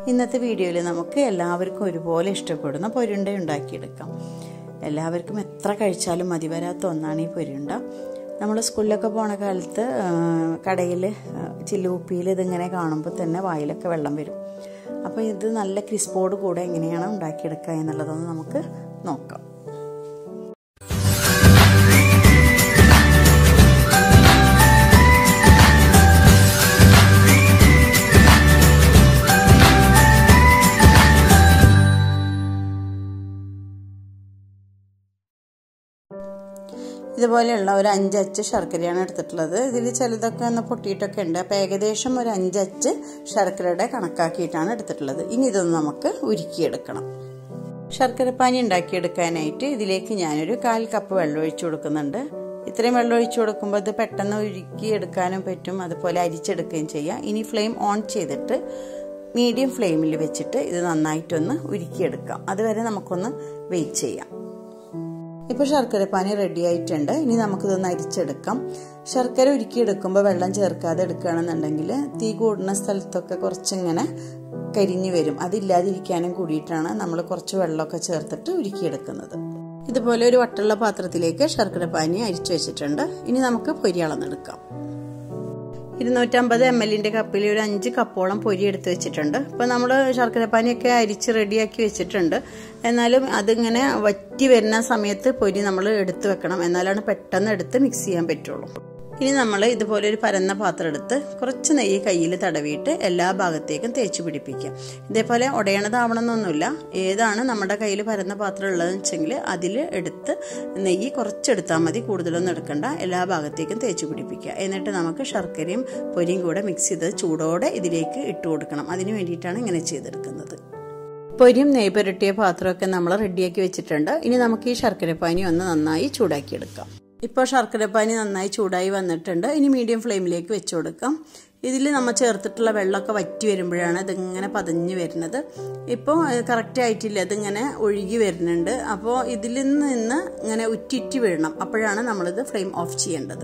ഇന്നത്തെ വീഡിയോയിൽ നമുക്ക് എല്ലാവർക്കും ഒരുപോലെ ഇഷ്ടപ്പെടുന്ന പൊരുണ്ട ഉണ്ടാക്കിയെടുക്കാം എല്ലാവർക്കും എത്ര കഴിച്ചാലും മതി വരാത്ത ഒന്നാണ് ഈ പൊരുണ്ട നമ്മൾ സ്കൂളിലൊക്കെ പോണ കാലത്ത് കടയിൽ ചില്ലുകുപ്പിയിൽ ഇതിങ്ങനെ കാണുമ്പോൾ തന്നെ വായിലൊക്കെ വെള്ളം വരും അപ്പോൾ ഇത് നല്ല ക്രിസ്പോട് കൂടെ എങ്ങനെയാണ് ഉണ്ടാക്കിയെടുക്കുക എന്നുള്ളതൊന്ന് നമുക്ക് നോക്കാം ഇതുപോലെയുള്ള ഒരു അഞ്ചച്ച് ശർക്കരയാണ് എടുത്തിട്ടുള്ളത് ഇതിൽ ചിലതൊക്കെ ഒന്ന് പൊട്ടിയിട്ടൊക്കെ ഉണ്ട് അപ്പോൾ ഏകദേശം ഒരു അഞ്ചച്ച് ശർക്കരയുടെ കണക്കാക്കിയിട്ടാണ് എടുത്തിട്ടുള്ളത് ഇനി ഇതൊന്ന് നമുക്ക് ഉരുക്കിയെടുക്കണം ശർക്കരപ്പാനി ഉണ്ടാക്കിയെടുക്കാനായിട്ട് ഇതിലേക്ക് ഞാനൊരു കാൽ കപ്പ് വെള്ളം ഒഴിച്ചു കൊടുക്കുന്നുണ്ട് ഇത്രയും വെള്ളം ഒഴിച്ചു കൊടുക്കുമ്പോൾ ഇത് പെട്ടെന്ന് ഉരുക്കിയെടുക്കാനും പറ്റും അതുപോലെ അരിച്ചെടുക്കുകയും ചെയ്യാം ഇനി ഫ്ലെയിം ഓൺ ചെയ്തിട്ട് മീഡിയം ഫ്ലെയിമിൽ വെച്ചിട്ട് ഇത് നന്നായിട്ടൊന്ന് ഉരുക്കിയെടുക്കാം അതുവരെ നമുക്കൊന്ന് വെയിറ്റ് ചെയ്യാം ഇപ്പോൾ ശർക്കരപ്പാനി റെഡി ആയിട്ടുണ്ട് ഇനി നമുക്കിതൊന്ന് അരിച്ചെടുക്കാം ശർക്കര ഉരുക്കിയെടുക്കുമ്പോൾ വെള്ളം ചേർക്കാതെ എടുക്കുകയാണെന്നുണ്ടെങ്കിൽ തീ കൂടുന്ന സ്ഥലത്തൊക്കെ കുറച്ചിങ്ങനെ കരിഞ്ഞു വരും അതില്ലാതിരിക്കാനും കൂടിയിട്ടാണ് നമ്മൾ കുറച്ച് വെള്ളമൊക്കെ ചേർത്തിട്ട് ഉരുക്കിയെടുക്കുന്നത് ഇതുപോലെ ഒരു വട്ടുള്ള പാത്രത്തിലേക്ക് ശർക്കരപ്പാനി അരിച്ചു വെച്ചിട്ടുണ്ട് ഇനി നമുക്ക് പൊരി അളന്നെടുക്കാം ഇരുന്നൂറ്റമ്പത് എം എല്ലിൻ്റെ കപ്പിൽ ഒരു അഞ്ച് കപ്പോളം പൊരി എടുത്ത് വെച്ചിട്ടുണ്ട് ഇപ്പോൾ നമ്മൾ ശർക്കരപ്പാനിയൊക്കെ അരിച്ച് റെഡിയാക്കി വെച്ചിട്ടുണ്ട് എന്നാലും അതിങ്ങനെ വറ്റി വരുന്ന സമയത്ത് പൊരി നമ്മൾ എടുത്ത് വെക്കണം എന്നാലാണ് പെട്ടെന്ന് എടുത്ത് മിക്സ് ചെയ്യാൻ പറ്റുള്ളൂ ഇനി നമ്മൾ ഇതുപോലെ ഒരു പരന്ന പാത്രം എടുത്ത് കുറച്ച് നെയ്യ് കയ്യിൽ തടവിയിട്ട് എല്ലാ ഭാഗത്തേക്കും തേച്ച് പിടിപ്പിക്കുക ഇതേപോലെ ഉടയണതാവണമെന്നൊന്നുമില്ല ഏതാണ് നമ്മുടെ കയ്യിൽ പരന്ന പാത്രം ഉള്ളതെന്ന് വെച്ചെങ്കിൽ അതിൽ എടുത്ത് നെയ്യ് കുറച്ചെടുത്താൽ മതി കൂടുതലൊന്നും എടുക്കണ്ട എല്ലാ ഭാഗത്തേക്കും തേച്ച് പിടിപ്പിക്കുക എന്നിട്ട് നമുക്ക് ശർക്കരയും പൊരിയും കൂടെ മിക്സ് ചെയ്ത് ചൂടോടെ ഇതിലേക്ക് ഇട്ട് കൊടുക്കണം അതിന് വേണ്ടിയിട്ടാണ് ഇങ്ങനെ ചെയ്തെടുക്കുന്നത് പൊരിയും നെയ്യ് പുരട്ടിയ പാത്രമൊക്കെ നമ്മൾ റെഡിയാക്കി വെച്ചിട്ടുണ്ട് ഇനി നമുക്ക് ഈ ശർക്കരപ്പാനി ഒന്ന് നന്നായി ചൂടാക്കിയെടുക്കാം ഇപ്പോൾ ശർക്കരപ്പാനി നന്നായി ചൂടായി വന്നിട്ടുണ്ട് ഇനി മീഡിയം ഫ്ലെയിമിലേക്ക് വെച്ച് കൊടുക്കാം ഇതിൽ നമ്മൾ ചേർത്തിട്ടുള്ള വെള്ളമൊക്കെ വറ്റി വരുമ്പോഴാണ് ഇതിങ്ങനെ പതഞ്ഞ് വരുന്നത് ഇപ്പോൾ കറക്റ്റ് ആയിട്ടില്ല ഇതിങ്ങനെ ഒഴുകി വരുന്നുണ്ട് അപ്പോൾ ഇതിൽ നിന്ന് ഇങ്ങനെ ഉറ്റിറ്റി വീഴണം അപ്പോഴാണ് നമ്മളിത് ഫ്ലെയിം ഓഫ് ചെയ്യേണ്ടത്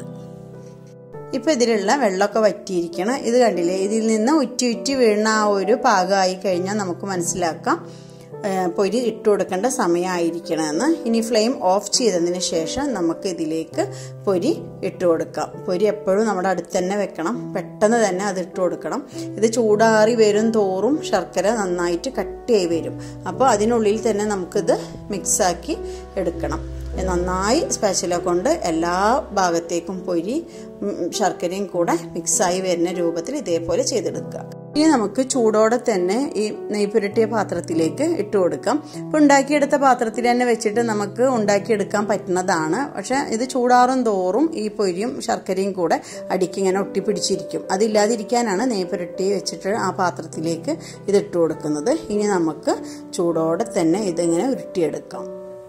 ഇപ്പോൾ ഇതിലുള്ള വെള്ളമൊക്കെ വറ്റിയിരിക്കണം ഇത് കണ്ടില്ലേ ഇതിൽ നിന്ന് ഉറ്റി ഉറ്റി വീഴുന്ന ആ ഒരു പാകമായി കഴിഞ്ഞാൽ നമുക്ക് മനസ്സിലാക്കാം പൊരി ഇട്ട് കൊടുക്കേണ്ട സമയമായിരിക്കണമെന്ന് ഇനി ഫ്ലെയിം ഓഫ് ചെയ്തതിന് ശേഷം നമുക്ക് ഇതിലേക്ക് പൊരി ഇട്ട് കൊടുക്കാം പൊരി എപ്പോഴും നമ്മുടെ അടുത്ത് തന്നെ വെക്കണം പെട്ടെന്ന് തന്നെ അത് ഇട്ട് കൊടുക്കണം ഇത് ചൂടാറി വരും തോറും ശർക്കര നന്നായിട്ട് കട്ടിയായി വരും അപ്പോൾ അതിനുള്ളിൽ തന്നെ നമുക്കിത് മിക്സാക്കി എടുക്കണം നന്നായി സ്പെഷ്യല കൊണ്ട് എല്ലാ ഭാഗത്തേക്കും പൊരി ശർക്കരയും കൂടെ മിക്സായി വരുന്ന രൂപത്തിൽ ഇതേപോലെ ചെയ്തെടുക്കുക ഇനി നമുക്ക് ചൂടോടെ തന്നെ ഈ നെയ് പുരട്ടിയ പാത്രത്തിലേക്ക് ഇട്ട് കൊടുക്കാം ഇപ്പം ഉണ്ടാക്കിയെടുത്ത പാത്രത്തിൽ തന്നെ വെച്ചിട്ട് നമുക്ക് ഉണ്ടാക്കിയെടുക്കാൻ പറ്റുന്നതാണ് പക്ഷെ ഇത് ചൂടാറും തോറും ഈ പൊരിയും ശർക്കരയും കൂടെ അടിക്കിങ്ങനെ ഒട്ടിപ്പിടിച്ചിരിക്കും അതില്ലാതിരിക്കാനാണ് നെയ് പുരട്ടി വെച്ചിട്ട് ആ പാത്രത്തിലേക്ക് ഇത് ഇട്ട് കൊടുക്കുന്നത് ഇനി നമുക്ക് ചൂടോടെ തന്നെ ഇതിങ്ങനെ ഉരുട്ടിയെടുക്കാം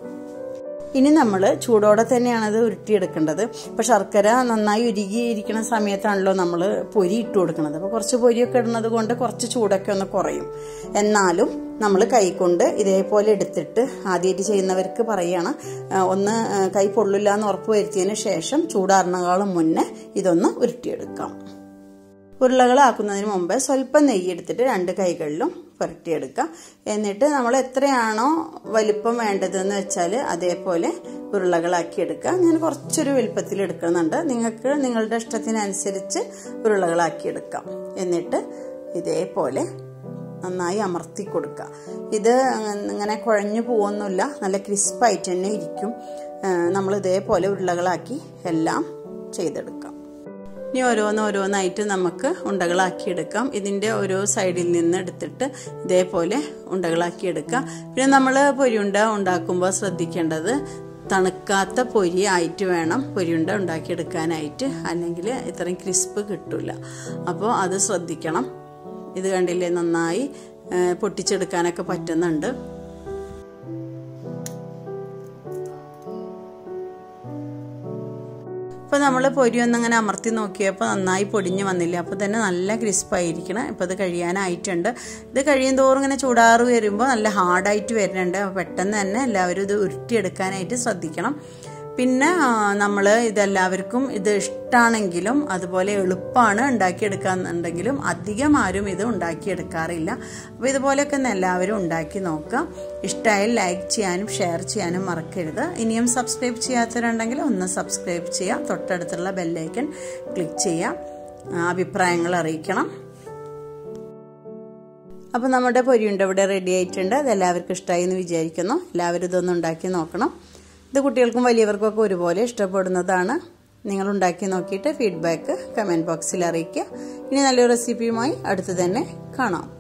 ഇനി നമ്മൾ ചൂടോടെ തന്നെയാണ് അത് ഉരുട്ടിയെടുക്കേണ്ടത് ഇപ്പോൾ ശർക്കര നന്നായി ഉരുകിയിരിക്കുന്ന സമയത്താണല്ലോ നമ്മൾ പൊരി ഇട്ട് കൊടുക്കുന്നത് അപ്പോൾ കുറച്ച് പൊരിയൊക്കെ ഇടുന്നത് കൊണ്ട് കുറച്ച് ചൂടൊക്കെ ഒന്ന് കുറയും എന്നാലും നമ്മൾ കൈകൊണ്ട് ഇതേപോലെ എടുത്തിട്ട് ആദ്യമായിട്ട് ചെയ്യുന്നവർക്ക് പറയണം ഒന്ന് കൈ പൊള്ളില്ല എന്ന് ഉറപ്പ് വരുത്തിയതിന് ശേഷം ചൂടാറിനേക്കാളും മുന്നേ ഇതൊന്ന് ഉരുട്ടിയെടുക്കാം ഉരുളകളാക്കുന്നതിന് മുമ്പ് സ്വല്പം നെയ്യ് എടുത്തിട്ട് രണ്ട് കൈകളിലും പുരട്ടിയെടുക്കുക എന്നിട്ട് നമ്മൾ എത്രയാണോ വലിപ്പം വേണ്ടതെന്ന് വെച്ചാൽ അതേപോലെ ഉരുളകളാക്കി എടുക്കുക ഞാൻ കുറച്ചൊരു വലുപ്പത്തിൽ എടുക്കുന്നുണ്ട് നിങ്ങൾക്ക് നിങ്ങളുടെ ഇഷ്ടത്തിനനുസരിച്ച് ഉരുളകളാക്കി എടുക്കാം എന്നിട്ട് ഇതേപോലെ നന്നായി അമർത്തി കൊടുക്കുക ഇത് ഇങ്ങനെ കുഴഞ്ഞു പോകുന്നില്ല നല്ല ക്രിസ്പായിട്ട് തന്നെ ഇരിക്കും നമ്മൾ ഇതേപോലെ ഉരുളകളാക്കി എല്ലാം ചെയ്തെടുക്കാം ഇനി ഓരോന്ന് ഓരോന്നായിട്ട് നമുക്ക് ഉണ്ടകളാക്കിയെടുക്കാം ഇതിൻ്റെ ഓരോ സൈഡിൽ നിന്ന് എടുത്തിട്ട് ഇതേപോലെ ഉണ്ടകളാക്കിയെടുക്കാം പിന്നെ നമ്മൾ പൊരിയുണ്ട ഉണ്ടാക്കുമ്പോൾ ശ്രദ്ധിക്കേണ്ടത് തണുക്കാത്ത പൊരി ആയിട്ട് വേണം പൊരിയുണ്ട ഉണ്ടാക്കിയെടുക്കാനായിട്ട് അല്ലെങ്കിൽ ഇത്രയും ക്രിസ്പ് കിട്ടില്ല അപ്പോൾ അത് ശ്രദ്ധിക്കണം ഇത് കണ്ടില്ലേ നന്നായി പൊട്ടിച്ചെടുക്കാനൊക്കെ പറ്റുന്നുണ്ട് ഇപ്പോൾ നമ്മൾ പൊരി ഒന്നിങ്ങനെ അമർത്തി നോക്കിയപ്പോൾ നന്നായി പൊടിഞ്ഞ് വന്നില്ല അപ്പോൾ തന്നെ നല്ല ക്രിസ്പായിരിക്കണം ഇപ്പോൾ ഇത് കഴിയാനായിട്ടുണ്ട് ഇത് കഴിയും തോറും ഇങ്ങനെ ചൂടാറ് വരുമ്പോൾ നല്ല ഹാർഡായിട്ട് വരുന്നുണ്ട് അപ്പോൾ പെട്ടെന്ന് തന്നെ എല്ലാവരും ഇത് ഉരുട്ടിയെടുക്കാനായിട്ട് ശ്രദ്ധിക്കണം പിന്നെ നമ്മൾ ഇതെല്ലാവർക്കും ഇത് ഇഷ്ടമാണെങ്കിലും അതുപോലെ എളുപ്പമാണ് ഉണ്ടാക്കിയെടുക്കാന്നുണ്ടെങ്കിലും അധികം ആരും ഇത് ഉണ്ടാക്കിയെടുക്കാറില്ല അപ്പോൾ ഇതുപോലെയൊക്കെ ഒന്ന് എല്ലാവരും ഉണ്ടാക്കി നോക്കുക ഇഷ്ടമായാൽ ലൈക്ക് ചെയ്യാനും ഷെയർ ചെയ്യാനും മറക്കരുത് ഇനിയും സബ്സ്ക്രൈബ് ചെയ്യാത്തവരുണ്ടെങ്കിൽ ഒന്ന് സബ്സ്ക്രൈബ് ചെയ്യുക തൊട്ടടുത്തുള്ള ബെല്ലൈക്കൺ ക്ലിക്ക് ചെയ്യുക അഭിപ്രായങ്ങൾ അറിയിക്കണം അപ്പോൾ നമ്മുടെ പൊരിയുണ്ട് ഇവിടെ റെഡി ആയിട്ടുണ്ട് അത് എല്ലാവർക്കും ഇഷ്ടമായി എന്ന് വിചാരിക്കുന്നു എല്ലാവരും ഇതൊന്നും ഉണ്ടാക്കി നോക്കണം ഇത് കുട്ടികൾക്കും വലിയവർക്കും ഒക്കെ ഒരുപോലെ ഇഷ്ടപ്പെടുന്നതാണ് നിങ്ങൾ ഉണ്ടാക്കി നോക്കിയിട്ട് ഫീഡ്ബാക്ക് കമൻറ്റ് ബോക്സിൽ അറിയിക്കുക ഇനി നല്ലൊരു റെസിപ്പിയുമായി അടുത്ത് തന്നെ കാണാം